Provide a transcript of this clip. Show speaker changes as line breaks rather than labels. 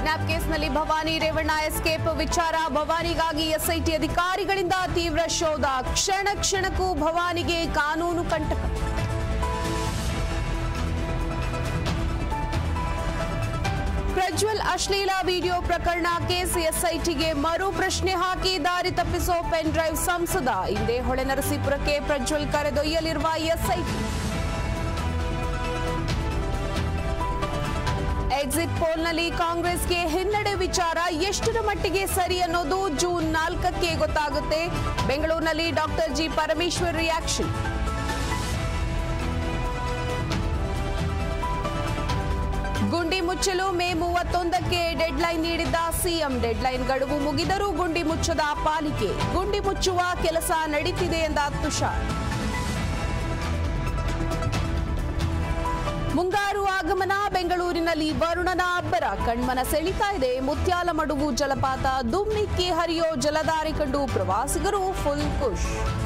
kidnap ಕೇಸ್ನಲ್ಲಿ Bhavani Revanna escape ವಿಚಾರ ಭವಾನಿಗಾಗಿ SIT ಅಧಿಕಾರಿಗಳಿಂದ ತೀವ್ರ ಶೋಧ ಕ್ಷಣ ಕ್ಷಣಕ್ಕೂ ಭವಾನಿಗೆ ಕಾನೂನು ಕಂಟಕ ಪ್ರಜ್ವಲ್ ಅಶ್ಲೀಲ ವಿಡಿಯೋ ಪ್ರಕರಣ ಕೇಸ್ ಎಸ್ಐಟಿಗೆ ಮರು ಪ್ರಶ್ನೆ ಹಾಕಿ ದಾರಿ ತಪ್ಪಿಸೋ ಪೆನ್ ಡ್ರೈವ್ ಸಂಸದ ಇಂದೇ ಹೊಳೆನರಸೀಪುರಕ್ಕೆ ಪ್ರಜ್ವಲ್ ಕರೆದೊಯ್ಯಲಿರುವ ಎಸ್ಐಟಿ ಎಕ್ಸಿಟ್ ಪೋಲ್ನಲ್ಲಿ ಕಾಂಗ್ರೆಸ್ಗೆ ಹಿನ್ನಡೆ ವಿಚಾರ ಎಷ್ಟರ ಮಟ್ಟಿಗೆ ಸರಿ ಅನ್ನೋದು ಜೂನ್ ನಾಲ್ಕಕ್ಕೆ ಗೊತ್ತಾಗುತ್ತೆ ಬೆಂಗಳೂರಿನಲ್ಲಿ ಡಾಕ್ಟರ್ ಜಿ ಪರಮೇಶ್ವರ್ ರಿಯಾಕ್ಷನ್ ಗುಂಡಿ ಮುಚ್ಚಲು ಮೇ ಮೂವತ್ತೊಂದಕ್ಕೆ ಡೆಡ್ಲೈನ್ ನೀಡಿದ್ದ ಸಿಎಂ ಡೆಡ್ಲೈನ್ ಗಡುವು ಮುಗಿದರೂ ಗುಂಡಿ ಮುಚ್ಚದ ಪಾಲಿಕೆ ಗುಂಡಿ ಮುಚ್ಚುವ ಕೆಲಸ ನಡೀತಿದೆ ಎಂದ ತುಷಾರ್ ಮುಂಗಾರು ಆಗಮನ ಬೆಂಗಳೂರಿನಲ್ಲಿ ವರುಣನ ಅಬ್ಬರ ಕಣ್ಮನ ಸೆಳೀತಾ ಇದೆ ಮುತ್ಯಾಲಮಡುಗು ಜಲಪಾತ ದುಮ್ಮಿಕ್ಕಿ ಹರಿಯೋ ಜಲಧಾರೆ ಕಂಡು ಪ್ರವಾಸಿಗರು ಫುಲ್ ಖುಷ್